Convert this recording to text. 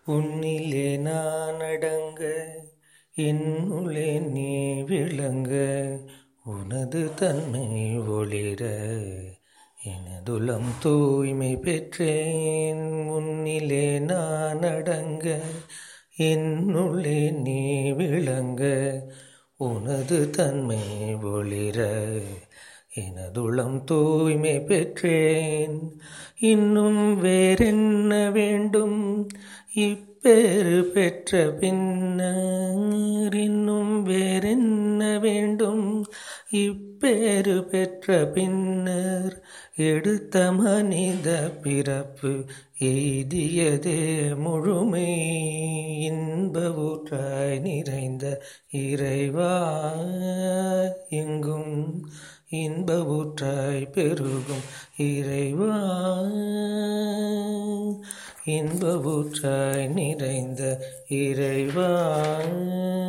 உன்னிலே நான் அடங்க என்னுள்ளே நீ விளங்க உனது தன்மை ஒளிர எனதுளம் தூய்மை பெற்றேன் உன்னிலே நான் அடங்க என்னுள்ளே நீ விளங்க உனது தன்மை ஒளிர எனதுளம் தூய்மை பெற்றேன் இன்னும் வேறென்ன வேண்டும் இப்பேறு பெற்ற பின்னர் இன்னும் வேறென்ன வேண்டும் இப்பேறு பெற்ற பின்னர் எடுத்த மனித பிறப்பு எய்தியதே முழுமை இன்ப ஊற்றாய் நிறைந்த இறைவா எங்கும் இன்ப ஊற்றாய் பெருகும் இறைவா இன்ப ஊற்றாய் நிறைந்த இறைவா